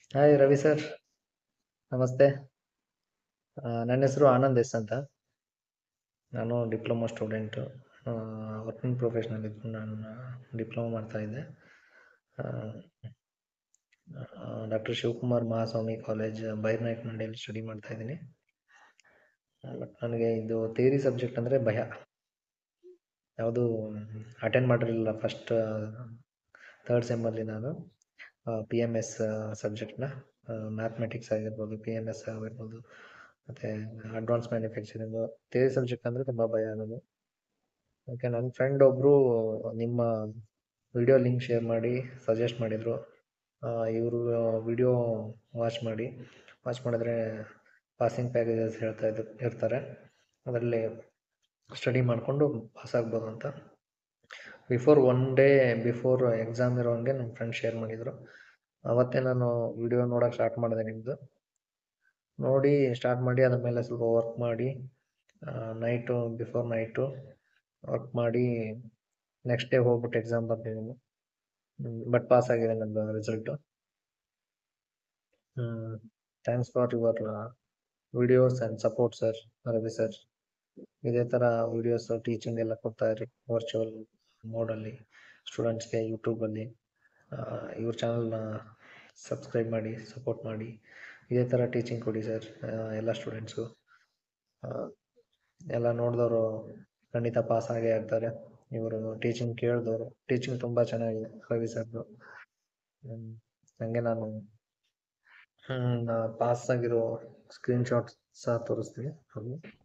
hi Ravi sir ನಮಸ್ತೆ ಆ, ನನ್ನ ಹೆಸರು ಆನಂದ್ ಎಸ್ ಅಂತ ನಾನು ಡಿಪ್ಲೊಮಾ ಸ್ಟೂಡೆಂಟು ವರ್ಕಿಂಗ್ ಪ್ರೊಫೆಷನಲ್ ಇದ್ದು ನಾನು ಡಿಪ್ಲೊಮಾ ಮಾಡ್ತಾ ಇದ್ದೆ ಡಾಕ್ಟರ್ ಶಿವಕುಮಾರ್ ಮಹಾಸ್ವಾಮಿ ಕಾಲೇಜ್ ಬೈರ್ನಾಯ್ಕನಹಳ್ಳಿಯಲ್ಲಿ ಸ್ಟಡಿ ಮಾಡ್ತಾ ಇದ್ದೀನಿ ಬಟ್ ನನಗೆ ಇದು ಥಿಯರಿ ಸಬ್ಜೆಕ್ಟ್ ಅಂದರೆ ಭಯ ಯಾವುದು ಅಟೆಂಡ್ ಮಾಡಿರಲಿಲ್ಲ ಫಸ್ಟ್ ಥರ್ಡ್ ಸೆಮ್ಮಲ್ಲಿ ನಾನು ಪಿ ಎಮ್ ಎಸ್ ಸಬ್ಜೆಕ್ಟ್ನ ಮ್ಯಾಥಮೆಟಿಕ್ಸ್ ಆಗಿರ್ಬೋದು ಪಿ ಎಮ್ ಎಸ್ ಆಗಿರ್ಬೋದು ಮತ್ತು ಅಡ್ವಾನ್ಸ್ ಮ್ಯಾನುಫ್ಯಾಕ್ಚರಿಂಗು ಥಿಯರಿ ಸಬ್ಜೆಕ್ಟ್ ಅಂದರೆ ತುಂಬ ಭಯ ಆಗೋದು ಅದಕ್ಕೆ ನನ್ನ ಫ್ರೆಂಡ್ ಒಬ್ಬರು ನಿಮ್ಮ ವಿಡಿಯೋ ಲಿಂಕ್ ಶೇರ್ ಮಾಡಿ ಸಜೆಸ್ಟ್ ಮಾಡಿದರು ಇವರು ವಿಡಿಯೋ ವಾಚ್ ಮಾಡಿ ವಾಚ್ ಮಾಡಿದ್ರೆ ಪಾಸಿಂಗ್ ಪ್ಯಾಕೇಜಸ್ ಹೇಳ್ತಾ ಇದ್ದು ಇರ್ತಾರೆ ಅದರಲ್ಲಿ ಸ್ಟಡಿ ಮಾಡಿಕೊಂಡು ಪಾಸ್ ಆಗ್ಬೋದು ಅಂತ before one day before exam ಇರೋಂಗೆ ನಮ್ಮ ಫ್ರೆಂಡ್ ಶೇರ್ ಮಾಡಿದರು ಅವತ್ತೇ ನಾನು ವಿಡಿಯೋ ನೋಡೋಕೆ ಸ್ಟಾರ್ಟ್ ಮಾಡಿದೆ ನಿಮ್ಮದು ನೋಡಿ ಸ್ಟಾರ್ಟ್ ಮಾಡಿ ಅದ್ರ ಮೇಲೆ ಸ್ವಲ್ಪ ವರ್ಕ್ ಮಾಡಿ ನೈಟು ಬಿಫೋರ್ ನೈಟು ವರ್ಕ್ ಮಾಡಿ ನೆಕ್ಸ್ಟ್ ಡೇ ಹೋಗ್ಬಿಟ್ಟು ಎಕ್ಸಾಮ್ ಬರ್ತಿದ್ದೀನಿ ಬಟ್ ಪಾಸ್ ಆಗಿದೆ ನನ್ನ result thanks for your videos and support sir Ravi sir ಇದೇ ಥರ ವಿಡಿಯೋಸ್ ಟೀಚಿಂಗ್ ಎಲ್ಲ ಕೊಡ್ತಾ ಇರಿ ವರ್ಚುವಲ್ ಮೋಡಲ್ಲಿ ಸ್ಟೂಡೆಂಟ್ಸ್ಗೆ ಯೂಟ್ಯೂಬಲ್ಲಿ ಇವ್ರ ಚಾನಲ್ನ ಸಬ್ಸ್ಕ್ರೈಬ್ ಮಾಡಿ ಸಪೋರ್ಟ್ ಮಾಡಿ ಇದೇ ಥರ ಟೀಚಿಂಗ್ ಕೊಡಿ ಸರ್ ಎಲ್ಲ ಸ್ಟೂಡೆಂಟ್ಸು ಎಲ್ಲ ನೋಡಿದವರು ಖಂಡಿತ ಪಾಸ್ ಆಗೇ ಆಗ್ತಾರೆ ಇವರು ಟೀಚಿಂಗ್ ಕೇಳಿದವರು ಟೀಚಿಂಗ್ ತುಂಬ ಚೆನ್ನಾಗಿದೆ ರವಿ ಸರ್ದು ಹಂಗೆ ನಾನು ಪಾಸ್ ಆಗಿರೋ ಸ್ಕ್ರೀನ್ ಶಾಟ್ ಸಹ ತೋರಿಸ್ತೀನಿ ಅವ್ರಿಗೆ